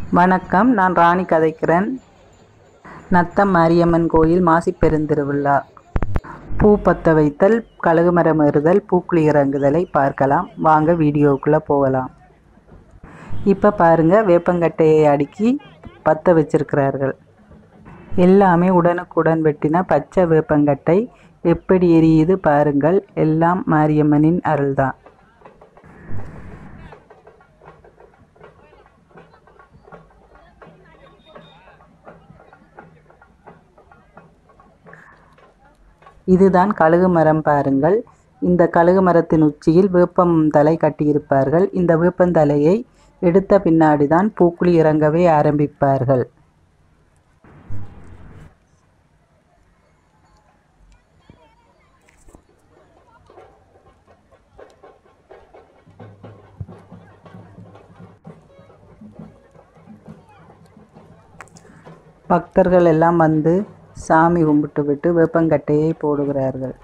வணக்கம் நான் ராணி கதைக்கிறேன் நத்தம் மாரியம்மன் கோயில் மாசிப் பெருந்திருவிழா பூ பத்த வைத்தல் கழுகு மரம் ஏறுதல் பூக்குழி இறங்குதலை பார்க்கலாம் வாங்க வீடியோவுக்குள்ளே போகலாம் இப்போ பாருங்கள் வேப்பங்கட்டையை அடுக்கி பற்ற வச்சிருக்கிறார்கள் எல்லாமே உடனுக்குடன் வெட்டின பச்சை வேப்பங்கட்டை எப்படி எரியுது பாருங்கள் எல்லாம் மாரியம்மனின் அருள்தான் இதுதான் கழுகு மரம் பாருங்கள் இந்த கழுகு மரத்தின் உச்சியில் வேப்பம் தலை கட்டியிருப்பார்கள் இந்த வேப்பந்தலையை எடுத்த பின்னாடிதான் பூக்குழி இறங்கவே ஆரம்பிப்பார்கள் பக்தர்கள் எல்லாம் வந்து சாமி கும்பிட்டு விட்டு வேப்பங்கட்டையை போடுகிறார்கள்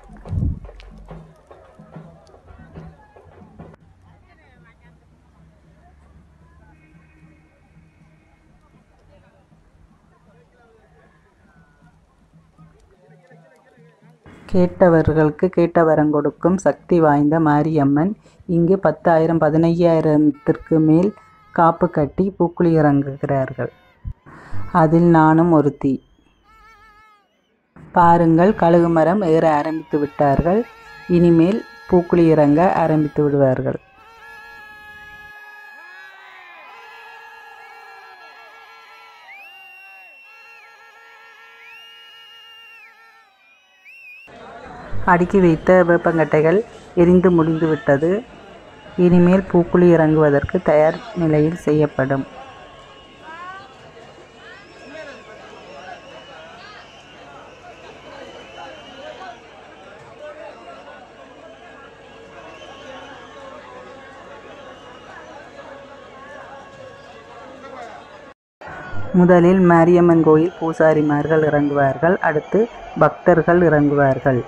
கேட்டவர்களுக்கு கேட்ட வரம் கொடுக்கும் சக்தி வாய்ந்த மாரியம்மன் இங்கு பத்தாயிரம் பதினையாயிரத்திற்கு மேல் காப்பு கட்டி பூக்குழி இறங்குகிறார்கள் அதில் நானும் ஒருத்தி பாருங்கள் கழுகு மரம் ஏற ஆரம்பித்து விட்டார்கள் இனிமேல் பூக்குழி இறங்க ஆரம்பித்து விடுவார்கள் அடுக்கி வைத்த வேப்பங்கட்டைகள் எரிந்து முடிந்து விட்டது இனிமேல் பூக்குழி இறங்குவதற்கு தயார் நிலையில் செய்யப்படும் முதலில் மாரியம்மன் கோயில் பூசாரிமார்கள் இறங்குவார்கள் அடுத்து பக்தர்கள் இறங்குவார்கள்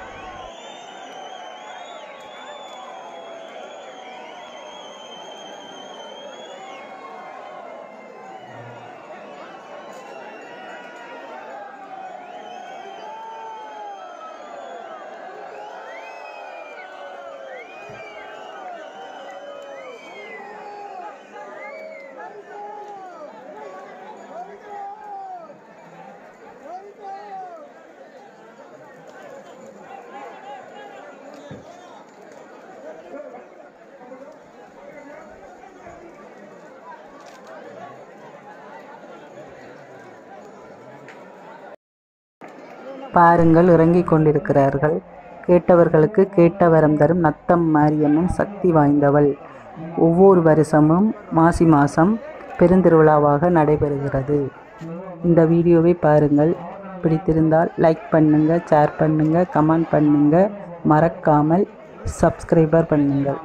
பாருங்கள் இறங்கிக் கொண்டிருக்கிறார்கள் கேட்டவர்களுக்கு கேட்ட வரம் தரும் நத்தம் மாரியம்மன் சக்தி வாய்ந்தவள் ஒவ்வொரு வருஷமும் மாசி மாதம் பெருந்திருவிழாவாக நடைபெறுகிறது இந்த வீடியோவை பாருங்கள் பிடித்திருந்தால் லைக் பண்ணுங்கள் ஷேர் பண்ணுங்கள் கமெண்ட் பண்ணுங்கள் மறக்காமல் சப்ஸ்கிரைபர் பண்ணுங்கள்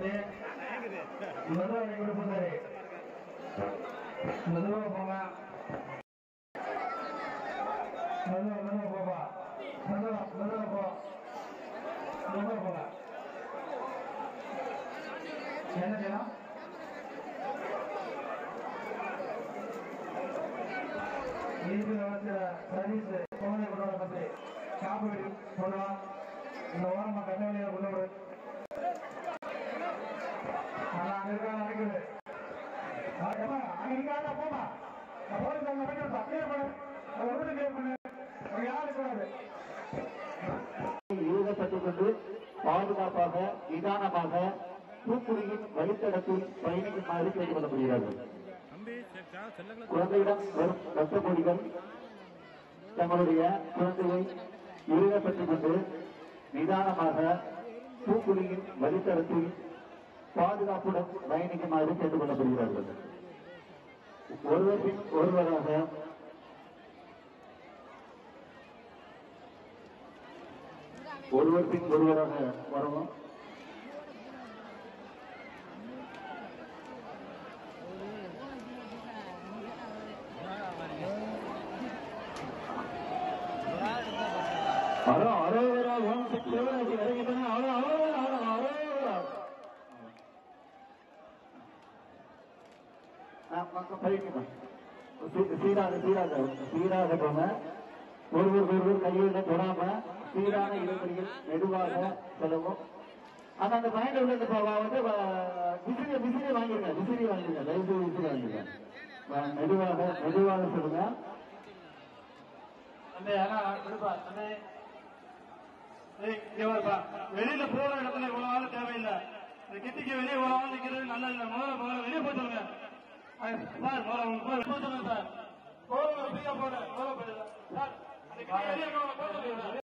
என்ன செய்யலாம் இருக்கிற வச்சுல சர்வீஸ் சோதனை கொண்டு வர பத்தி காப்பீடு கொண்டு வா இந்த ஓரமா கண்ண வழியா கொண்டு விடு நான் அங்க இருக்கா நடக்குது அங்க இருக்காங்க போமா போலீஸ் அங்க போயிட்டு அப்படியே பண்ணு அதை விட்டு கிளியர் பண்ணு அங்க யாரும் இருக்கக்கூடாது ஈடுபட்டுக் கொண்டு பாதுகாப்பாக நிதானமாக தூக்குடியின் வழித்தடத்தில் பயணிக்குமாறு கேட்டுக் கொள்ளப்படுகிறார்கள் குழந்தையிடம் வரும் ரத்த பொடிகள் தங்களுடைய குழந்தையை ஈடுபட்டுக் கொண்டு நிதானமாக தூக்குடியின் வழித்தடத்தில் பாதுகாப்புடன் பயணிக்குமாறு கேட்டுக் கொள்ளப்படுகிறார்கள் ஒருவர் பின் ஒருவராக ஒருவர் பின் ஒருவராக வரவும் ஹலோ அரோகரா ஒன் சிக்ஸ் செவன் இறங்கிட்டேன் அவ்வளோ அரோகரா அரோகரா பயிற்சிமா சீராக சீராக சீராக போங்க ஒருவர் ஒருவர் கையில தொடாம சீரான இடைவெளியில் மெதுவாக செல்லவும் ஆனா அந்த பாயிண்ட் உள்ள இந்த பா- வந்து வ- விசிறி விசிறி வாங்கிருங்க விசிறி வாங்கிருங்க தயவு செய்து விசிறி வாங்கிருங்க வ- மெதுவாக மெதுவாக சொல்லுங்க அண்ணே ஆனா விடுப்பா அண்ணே ஏய், இங்க வாப்பா. வெளியில போற இடத்துல இவ்வளவு ஆள் தேவையில்லை இந்த கிட்டிக்கு வெளியே இவ்வளவு ஆள் நிக்கிறது நல்ல இல்ல முதல்ல முதல்ல வெளியே போய் சொல்லுங்க அஹ், சார் முதல்ல உங்க போய் போய் சொல்லுங்க சார் போறவங்க ஃப்ரீயா போட முதல்ல போயிடுங்க சார் அந்த கிட்டி வெளியே இருக்கவங்க போய் சொல்லுங்க சார்